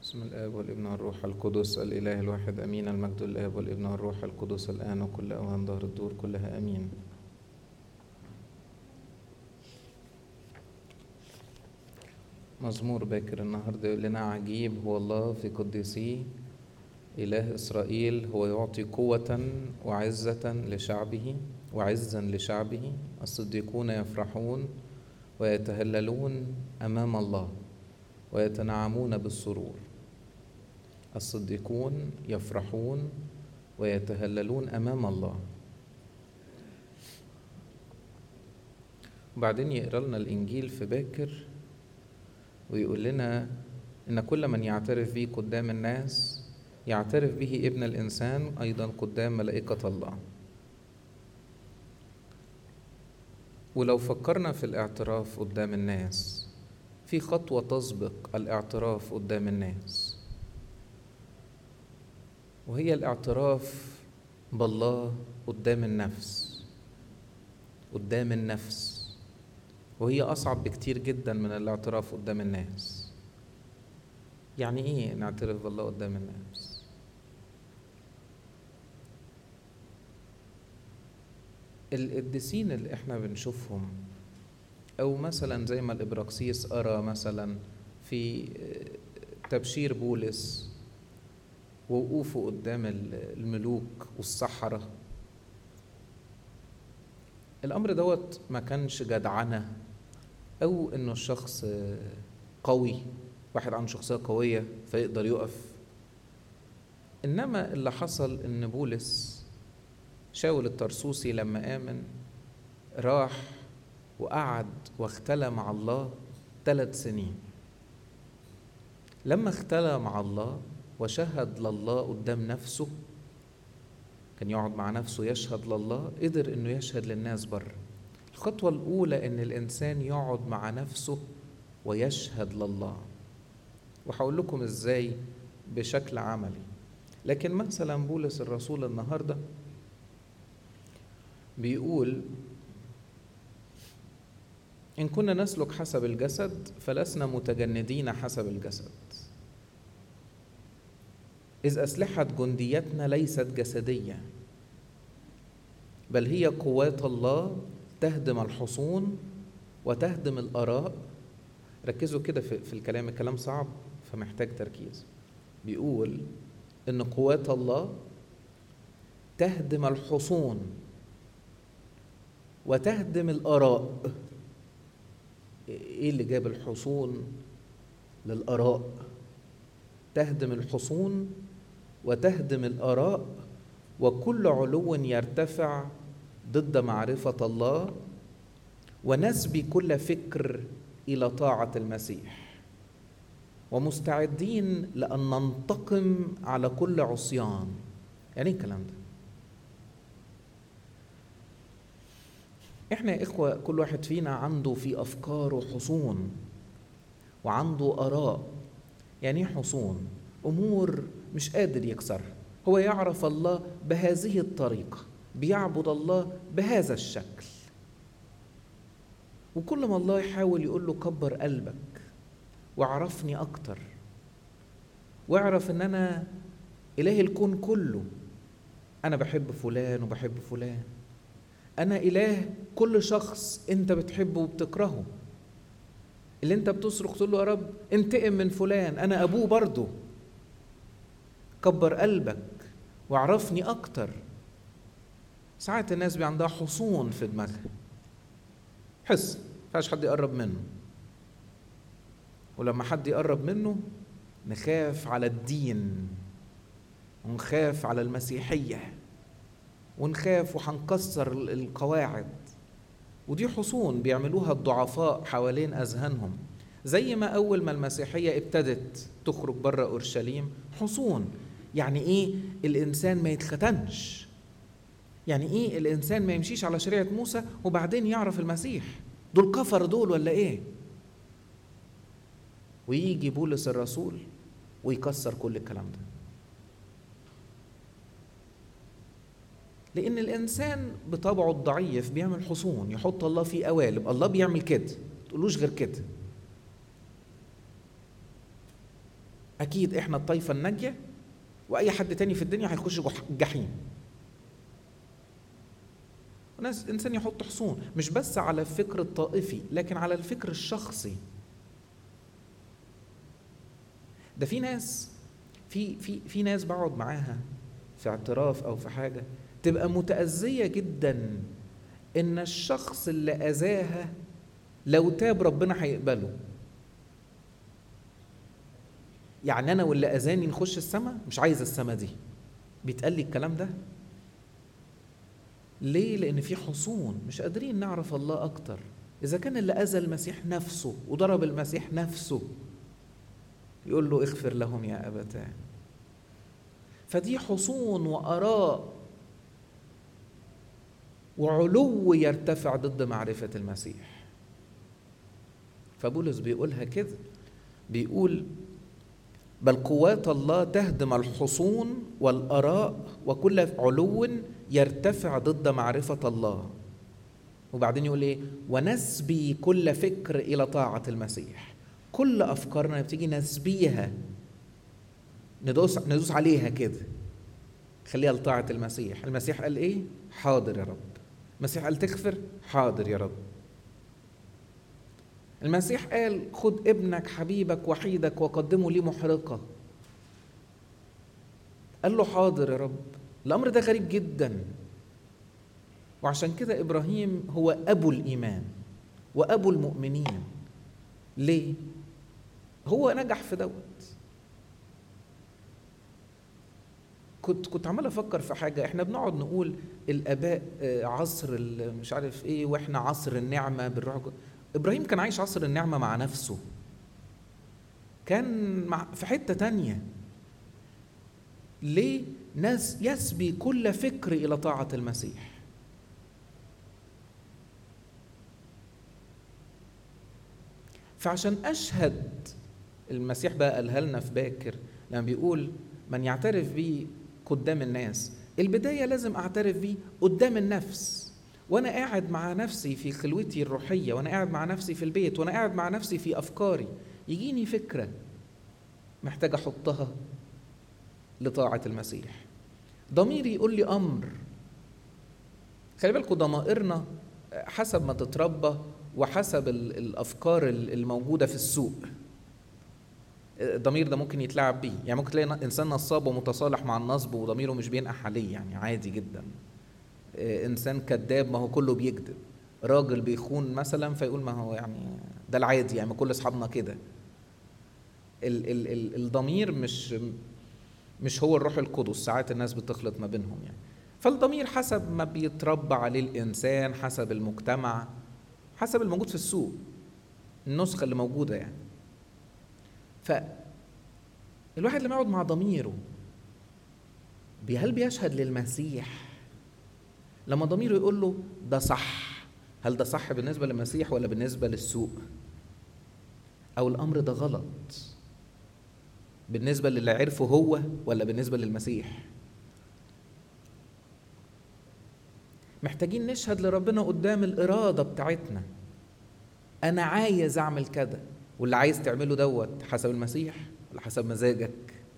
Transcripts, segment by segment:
بسم الآب والابن والروح القدس الإله الواحد أمين المجد للآب والابن والروح القدس الآن وكل أوان ظهر الدور كلها أمين مزمور باكر النهاردة يقول لنا عجيب هو الله في قدسيه إله إسرائيل هو يعطي قوة وعزة لشعبه وعزا لشعبه الصديقون يفرحون ويتهللون أمام الله ويتنعمون بالسرور الصديقون يفرحون ويتهللون امام الله وبعدين يقرا لنا الانجيل في باكر ويقول لنا ان كل من يعترف به قدام الناس يعترف به ابن الانسان ايضا قدام ملائكه الله ولو فكرنا في الاعتراف قدام الناس في خطوه تسبق الاعتراف قدام الناس وهي الاعتراف بالله قدام النفس قدام النفس وهي اصعب بكتير جدا من الاعتراف قدام الناس يعني ايه نعترف بالله قدام الناس القديسين اللي احنا بنشوفهم او مثلا زي ما الابراكسيس ارى مثلا في تبشير بولس ووقوفه قدام الملوك والسحرة الأمر دوت ما كانش جدعنة أو إنه الشخص قوي واحد عنده شخصية قوية فيقدر يقف إنما اللي حصل إن بولس شاول الترسوسي لما آمن راح وقعد واختلى مع الله ثلاث سنين لما اختلى مع الله وشهد لله قدام نفسه كان يقعد مع نفسه يشهد لله قدر انه يشهد للناس بره الخطوة الأولى إن الإنسان يقعد مع نفسه ويشهد لله وهقول لكم إزاي بشكل عملي لكن مثلا بولس الرسول النهارده بيقول إن كنا نسلك حسب الجسد فلسنا متجندين حسب الجسد إذ أسلحة جنديتنا ليست جسدية بل هي قوات الله تهدم الحصون وتهدم الآراء ركزوا كده في, في الكلام الكلام صعب فمحتاج تركيز بيقول إن قوات الله تهدم الحصون وتهدم الآراء إيه اللي جاب الحصون للآراء تهدم الحصون وتهدم الاراء وكل علو يرتفع ضد معرفه الله ونسبي كل فكر الى طاعه المسيح ومستعدين لان ننتقم على كل عصيان يعني ايه الكلام ده احنا يا اخوه كل واحد فينا عنده في افكاره حصون وعنده اراء يعني ايه حصون امور مش قادر يكسرها هو يعرف الله بهذه الطريقه بيعبد الله بهذا الشكل وكل ما الله يحاول يقول له كبر قلبك وعرفني اكتر واعرف ان انا اله الكون كله انا بحب فلان وبحب فلان انا اله كل شخص انت بتحبه وبتكرهه اللي انت بتصرخ تقول له يا رب انتقم من فلان انا ابوه برضه كبر قلبك وعرفني اكتر ساعات الناس بي عندها حصون في دماغها حس فيهاش حد يقرب منه ولما حد يقرب منه نخاف على الدين ونخاف على المسيحيه ونخاف وهنكسر القواعد ودي حصون بيعملوها الضعفاء حوالين اذهانهم زي ما اول ما المسيحيه ابتدت تخرج بره اورشليم حصون يعني ايه الانسان ما يتختنش يعني ايه الانسان ما يمشيش على شريعه موسى وبعدين يعرف المسيح دول كفر دول ولا ايه ويجي بولس الرسول ويكسر كل الكلام ده لأن الإنسان بطبعه الضعيف بيعمل حصون يحط الله في قوالب الله بيعمل كده تقولوش غير كده اكيد احنا الطائفه الناجيه واي حد تاني في الدنيا هيخش الجحيم ناس انسان يحط حصون مش بس على الفكر الطائفي لكن على الفكر الشخصي ده في ناس في في في ناس بقعد معاها في اعتراف او في حاجه تبقى متأذية جدا ان الشخص اللي اذاها لو تاب ربنا هيقبله يعني انا واللي اذاني نخش السماء مش عايز السماء دي بيتقال لي الكلام ده ليه لان في حصون مش قادرين نعرف الله اكتر اذا كان اللي اذى المسيح نفسه وضرب المسيح نفسه يقول له اغفر لهم يا ابتاه فدي حصون واراء وعلو يرتفع ضد معرفه المسيح فبولس بيقولها كده بيقول بل قوات الله تهدم الحصون والاراء وكل علو يرتفع ضد معرفه الله وبعدين يقول ايه ونسبي كل فكر الى طاعه المسيح كل افكارنا بتيجي نسبيها ندوس ندوس عليها كده خليها لطاعه المسيح المسيح قال ايه حاضر يا رب المسيح قال تغفر حاضر يا رب المسيح قال خد ابنك حبيبك وحيدك وقدمه لي محرقه قال له حاضر يا رب الامر ده غريب جدا وعشان كده ابراهيم هو ابو الايمان وابو المؤمنين ليه هو نجح في دوت كنت كنت عمال افكر في حاجه احنا بنقعد نقول الاباء عصر مش عارف ايه واحنا عصر النعمه بالروح ابراهيم كان عايش عصر النعمه مع نفسه كان مع في حته تانية ليه ناس يسبي كل فكر الى طاعه المسيح فعشان اشهد المسيح بقى قالها لنا في باكر لما بيقول من يعترف بي قدام الناس البدايه لازم اعترف بيه قدام النفس وانا قاعد مع نفسي في خلوتي الروحيه وانا قاعد مع نفسي في البيت وانا قاعد مع نفسي في افكاري يجيني فكره محتاج احطها لطاعه المسيح ضميري يقول لي امر خلي بالكم ضمائرنا حسب ما تتربى وحسب الافكار الموجوده في السوق الضمير ده ممكن يتلعب بيه يعني ممكن تلاقي انسان نصاب ومتصالح مع النصب وضميره مش بينقح عليه يعني عادي جدا انسان كذاب ما هو كله بيكذب راجل بيخون مثلا فيقول ما هو يعني ده العادي يعني كل اصحابنا كده ال ال ال الضمير مش مش هو الروح القدس ساعات الناس بتخلط ما بينهم يعني فالضمير حسب ما بيتربى عليه الانسان حسب المجتمع حسب الموجود في السوق النسخه اللي موجوده يعني ف الواحد لما يقعد مع ضميره هل بيشهد للمسيح لما ضميره يقول له ده صح هل ده صح بالنسبه للمسيح ولا بالنسبه للسوق او الامر ده غلط بالنسبه للي عرفه هو ولا بالنسبه للمسيح محتاجين نشهد لربنا قدام الاراده بتاعتنا انا عايز اعمل كده واللي عايز تعمله دوت حسب المسيح ولا حسب مزاجك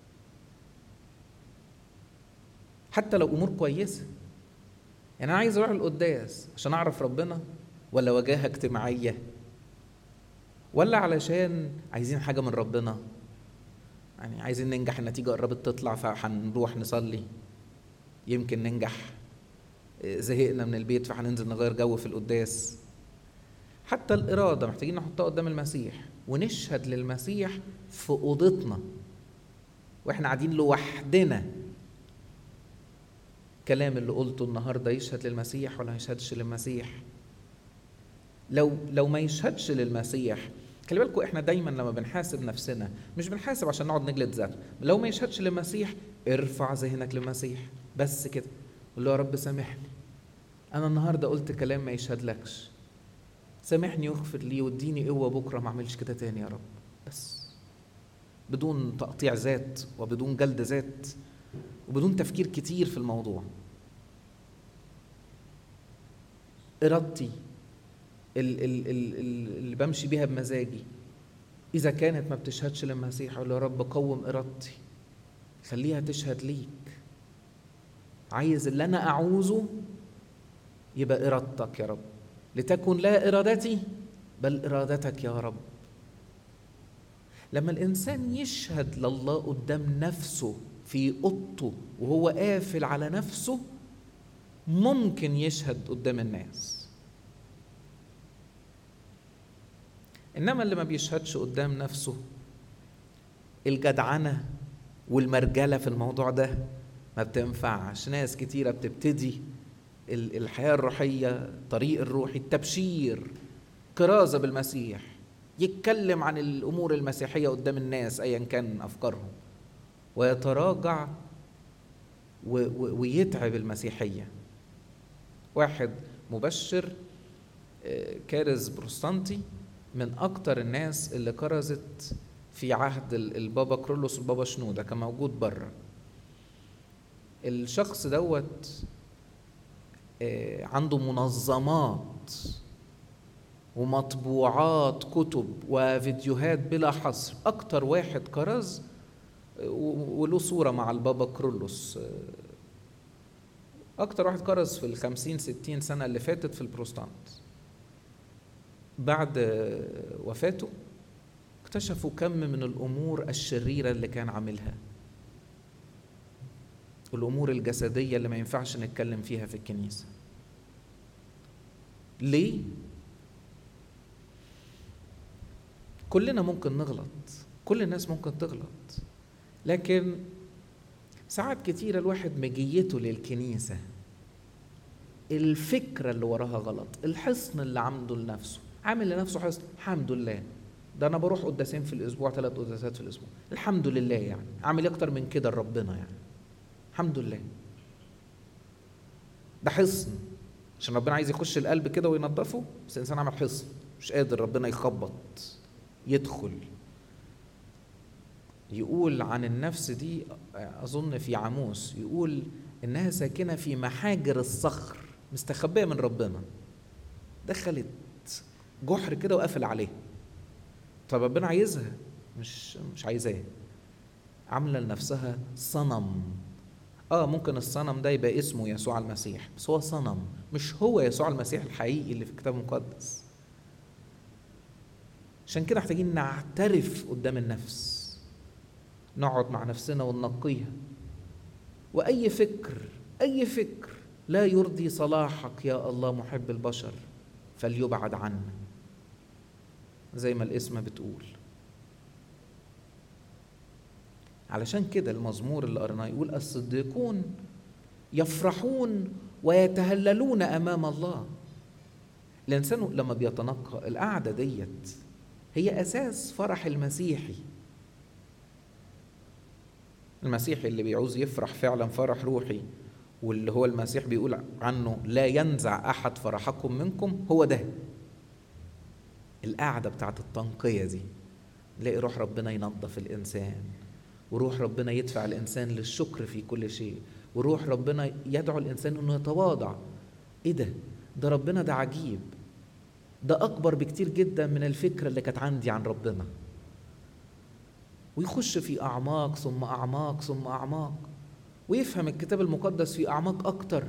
حتى لو امور كويسه يعني انا عايز اروح القداس عشان اعرف ربنا ولا وجاهه اجتماعيه ولا علشان عايزين حاجه من ربنا يعني عايزين ننجح النتيجه قربت تطلع فهنروح نصلي يمكن ننجح زهقنا من البيت فهننزل نغير جو في القداس حتى الإرادة محتاجين نحطها قدام المسيح ونشهد للمسيح في أوضتنا وإحنا قاعدين لوحدنا الكلام اللي قلته النهاردة يشهد للمسيح ولا ما يشهدش للمسيح لو لو ما يشهدش للمسيح خلي بالكم احنا دايما لما بنحاسب نفسنا مش بنحاسب عشان نقعد نجلد ذات لو ما يشهدش للمسيح ارفع ذهنك للمسيح بس كده قول له يا رب سامحني انا النهارده قلت كلام ما يشهدلكش سامحني واغفر لي واديني قوه بكره ما اعملش كده تاني يا رب بس بدون تقطيع ذات وبدون جلد ذات وبدون تفكير كتير في الموضوع ارادتي اللي بمشي بيها بمزاجي إذا كانت ما بتشهدش للمسيح أقول له يا رب قوم إرادتي خليها تشهد ليك عايز اللي أنا أعوزه يبقى إرادتك يا رب لتكن لا إرادتي بل إرادتك يا رب لما الإنسان يشهد لله قدام نفسه في أوضته وهو قافل على نفسه ممكن يشهد قدام الناس انما اللي ما بيشهدش قدام نفسه الجدعنه والمرجله في الموضوع ده ما بتنفعش ناس كتيره بتبتدي الحياه الروحيه طريق الروحي التبشير كرازه بالمسيح يتكلم عن الامور المسيحيه قدام الناس ايا كان افكارهم ويتراجع ويتعب المسيحيه واحد مبشر كارز بروستانتي من أكتر الناس اللي كرزت في عهد البابا كرولوس والبابا شنودة كان موجود بره الشخص دوت عنده منظمات ومطبوعات كتب وفيديوهات بلا حصر أكتر واحد كرز وله صورة مع البابا كرولوس أكتر واحد كرز في الخمسين ستين سنة اللي فاتت في البروستانت بعد وفاته اكتشفوا كم من الأمور الشريرة اللي كان عاملها الأمور الجسدية اللي ما ينفعش نتكلم فيها في الكنيسة ليه؟ كلنا ممكن نغلط كل الناس ممكن تغلط لكن ساعات كتيرة الواحد مجيته للكنيسة الفكرة اللي وراها غلط الحصن اللي عامله لنفسه عامل لنفسه حصن الحمد لله ده انا بروح قداسين في الاسبوع ثلاث قداسات في الاسبوع الحمد لله يعني اعمل اكتر من كده لربنا يعني الحمد لله ده حصن عشان ربنا عايز يخش القلب كده وينظفه بس الانسان عمل حصن مش قادر ربنا يخبط يدخل يقول عن النفس دي اظن في عاموس يقول انها ساكنه في محاجر الصخر مستخبيه من ربنا دخلت جحر كده وقفل عليه طب ربنا عايزها مش مش عايزاه عامله لنفسها صنم اه ممكن الصنم ده يبقى اسمه يسوع المسيح بس هو صنم مش هو يسوع المسيح الحقيقي اللي في الكتاب المقدس عشان كده محتاجين نعترف قدام النفس نقعد مع نفسنا وننقيها واي فكر اي فكر لا يرضي صلاحك يا الله محب البشر فليبعد عنا زي ما الاسم بتقول علشان كده المزمور اللي قرناه يقول الصديقون يفرحون ويتهللون امام الله الانسان لما بيتنقى القعده ديت هي اساس فرح المسيحي المسيحي اللي بيعوز يفرح فعلا فرح روحي واللي هو المسيح بيقول عنه لا ينزع احد فرحكم منكم هو ده القعده بتاعت التنقيه دي نلاقي روح ربنا ينظف الانسان وروح ربنا يدفع الانسان للشكر في كل شيء وروح ربنا يدعو الانسان انه يتواضع ايه ده ده ربنا ده عجيب ده اكبر بكتير جدا من الفكره اللي كانت عندي عن ربنا ويخش في اعماق ثم اعماق ثم اعماق ويفهم الكتاب المقدس في اعماق اكتر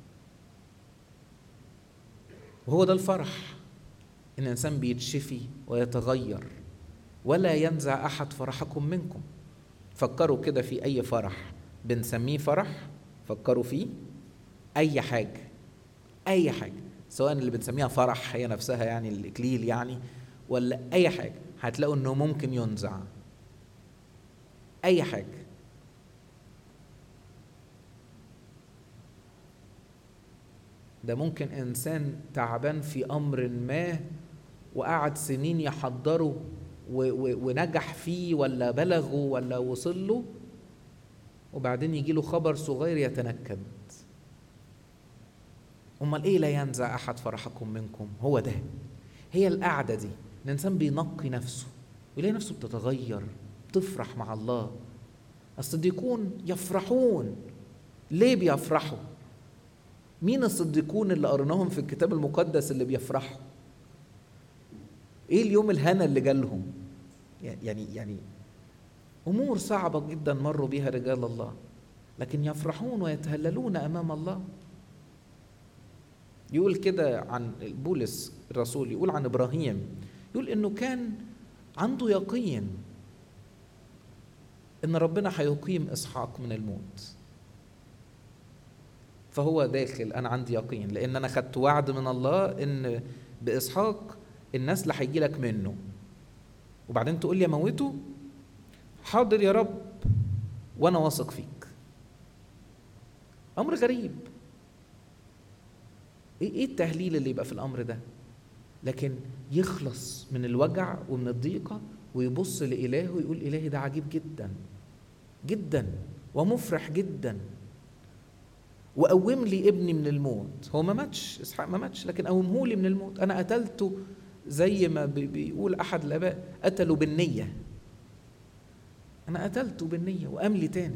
وهو ده الفرح ان الانسان بيتشفي ويتغير ولا ينزع احد فرحكم منكم فكروا كده في اي فرح بنسميه فرح فكروا فيه اي حاجه اي حاجه سواء اللي بنسميها فرح هي نفسها يعني الاكليل يعني ولا اي حاجه هتلاقوا انه ممكن ينزع اي حاجه ده ممكن انسان تعبان في امر ما وقعد سنين يحضره ونجح فيه ولا بلغه ولا وصل له وبعدين يجي له خبر صغير يتنكد امال ايه لا ينزع احد فرحكم منكم هو ده هي القعده دي الانسان بينقي نفسه ويلاقي نفسه بتتغير تفرح مع الله الصديقون يفرحون ليه بيفرحوا مين الصديقون اللي قرناهم في الكتاب المقدس اللي بيفرحوا ايه اليوم الهنا اللي جالهم يعني يعني امور صعبه جدا مروا بها رجال الله لكن يفرحون ويتهللون امام الله يقول كده عن بولس الرسول يقول عن ابراهيم يقول انه كان عنده يقين ان ربنا هيقيم اسحاق من الموت فهو داخل انا عندي يقين لان انا خدت وعد من الله ان باسحاق النسل هيجي لك منه وبعدين تقول لي اموته حاضر يا رب وانا واثق فيك امر غريب ايه التهليل اللي يبقى في الامر ده لكن يخلص من الوجع ومن الضيقه ويبص لالهه ويقول الهي ده عجيب جدا جدا ومفرح جدا وقوم لي ابني من الموت هو ما ماتش اسحاق ما ماتش لكن قومه لي من الموت انا قتلته زي ما بيقول احد الاباء قتلوا بالنيه انا قتلته بالنيه وقام لي تاني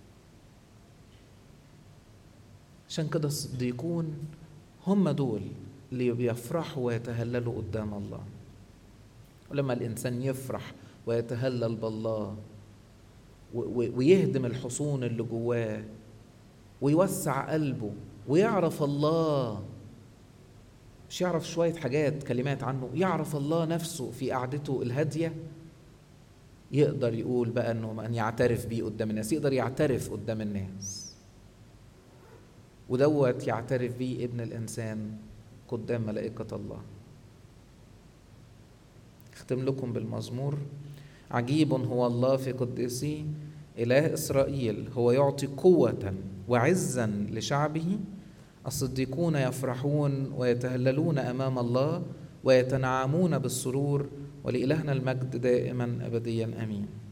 عشان كده الصديقون هم دول اللي بيفرحوا ويتهللوا قدام الله ولما الانسان يفرح ويتهلل بالله ويهدم الحصون اللي جواه ويوسع قلبه ويعرف الله مش يعرف شوية حاجات كلمات عنه يعرف الله نفسه في قعدته الهادية يقدر يقول بقى انه ان يعترف بيه قدام الناس يقدر يعترف قدام الناس ودوت يعترف بيه ابن الانسان قدام ملائكة الله اختم لكم بالمزمور عجيب هو الله في قدسه إله إسرائيل هو يعطي قوة وعزا لشعبه الصديقون يفرحون ويتهللون امام الله ويتنعمون بالسرور ولالهنا المجد دائما ابديا امين